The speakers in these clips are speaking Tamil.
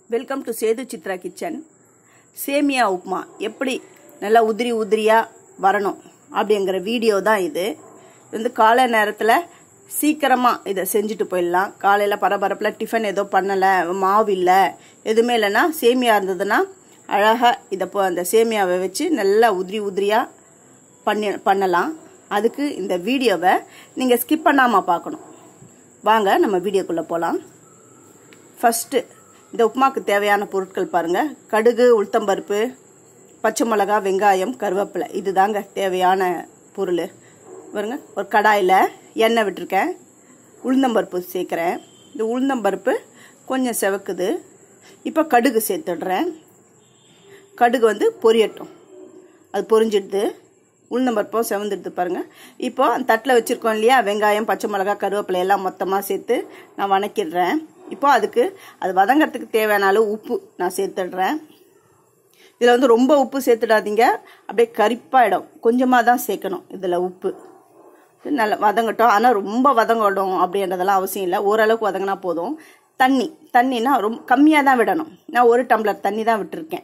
welcome to Sethu Chitra kitchen சேமியா உப்புமா எப்படி நல்லா உதிரி உதிரியாக வரணும் அப்படிங்கிற வீடியோ தான் இது இது வந்து காலை நேரத்தில் சீக்கிரமாக இதை செஞ்சுட்டு போயிடலாம் காலையில் பரபரப்பில் டிஃபன் ஏதோ பண்ணலை மாவு இல்லை எதுவுமே இல்லைன்னா சேமியா இருந்ததுன்னா அழகாக இதை போ அந்த சேமியாவை வச்சு நல்லா உதிரி உதிரியாக பண்ணி பண்ணலாம் அதுக்கு இந்த வீடியோவை நீங்கள் ஸ்கிப் பண்ணாமல் பார்க்கணும் வாங்க நம்ம வீடியோக்குள்ளே போகலாம் ஃபஸ்ட்டு இந்த உப்புமாக்கு தேவையான பொருட்கள் பாருங்கள் கடுகு உளுத்தம்பருப்பு பச்சை மிளகா வெங்காயம் கருவேப்பிலை இது தாங்க தேவையான பொருள் பாருங்க ஒரு கடாயில் எண்ணெய் விட்டுருக்கேன் உளுந்தம்பருப்பு சேர்க்குறேன் இந்த உளுந்தம்பருப்பு கொஞ்சம் செவக்குது இப்போ கடுகு சேர்த்துடுறேன் கடுகு வந்து பொரியட்டும் அது பொரிஞ்சிடுது உளுந்தம்பருப்பும் செவந்துடுது பாருங்கள் இப்போ அந்த தட்டில் வச்சுருக்கோம் இல்லையா வெங்காயம் பச்சை மிளகா கருவேப்பிலை எல்லாம் மொத்தமாக சேர்த்து நான் வணக்கிடுறேன் இப்போ அதுக்கு அது வதங்கிறதுக்கு தேவையான அளவு உப்பு நான் சேர்த்துடுறேன் இதில் வந்து ரொம்ப உப்பு சேர்த்துடாதீங்க அப்படியே கரிப்பாயிடும் கொஞ்சமாக தான் சேர்க்கணும் இதில் உப்பு நல்லா வதங்கட்டும் ஆனால் ரொம்ப வதங்கட்டும் அப்படின்றதெல்லாம் அவசியம் இல்லை ஓரளவுக்கு வதங்கினா போதும் தண்ணி தண்ணினா ரொம்ப கம்மியாக தான் விடணும் நான் ஒரு டம்ளர் தண்ணி தான் விட்டுருக்கேன்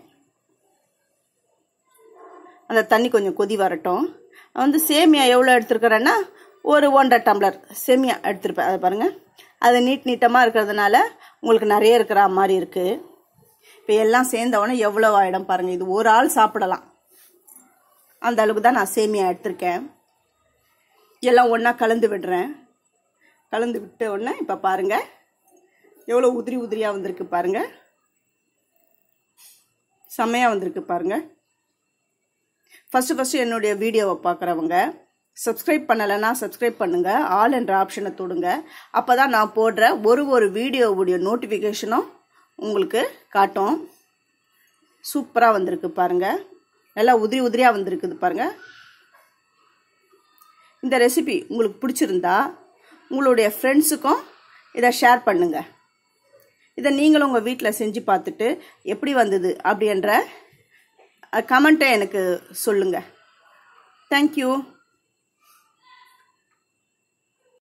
அந்த தண்ணி கொஞ்சம் கொதி வரட்டும் வந்து சேமியா எவ்வளோ எடுத்துருக்கிறேன்னா ஒரு ஒன்றரை டம்ளர் சேமியா எடுத்துருப்பேன் அதை பாருங்கள் அது நீட் நீட்டமாக இருக்கிறதுனால உங்களுக்கு நிறைய இருக்கிற மாதிரி இருக்குது இப்போ எல்லாம் சேர்ந்தவொடனே எவ்வளோ ஆகிடும் பாருங்கள் இது ஒரு ஆள் சாப்பிடலாம் அந்த அளவுக்கு தான் நான் சேமியா எடுத்திருக்கேன் எல்லாம் ஒன்றா கலந்து விடுறேன் கலந்து விட்ட உடனே இப்போ பாருங்கள் எவ்வளோ உதிரி உதிரியாக வந்திருக்கு பாருங்கள் செம்மையாக வந்திருக்கு பாருங்கள் ஃபஸ்ட்டு ஃபஸ்ட்டு என்னுடைய வீடியோவை பார்க்குறவங்க சப்ஸ்கிரைப் பண்ணலைன்னா சப்ஸ்கிரைப் பண்ணுங்கள் ஆல் என்ற ஆப்ஷனை தொடுங்க அப்போ தான் நான் போடுற ஒரு ஒரு வீடியோவுடைய நோட்டிஃபிகேஷனும் உங்களுக்கு காட்டும் சூப்பராக வந்திருக்கு பாருங்கள் நல்லா உதிரி உதிரியாக வந்திருக்குது பாருங்கள் இந்த ரெசிபி உங்களுக்கு பிடிச்சிருந்தா உங்களுடைய ஃப்ரெண்ட்ஸுக்கும் இதை ஷேர் பண்ணுங்கள் இதை நீங்களும் உங்கள் வீட்டில் செஞ்சு பார்த்துட்டு எப்படி வந்தது அப்படின்ற கமெண்ட்டை எனக்கு சொல்லுங்கள் தேங்க்யூ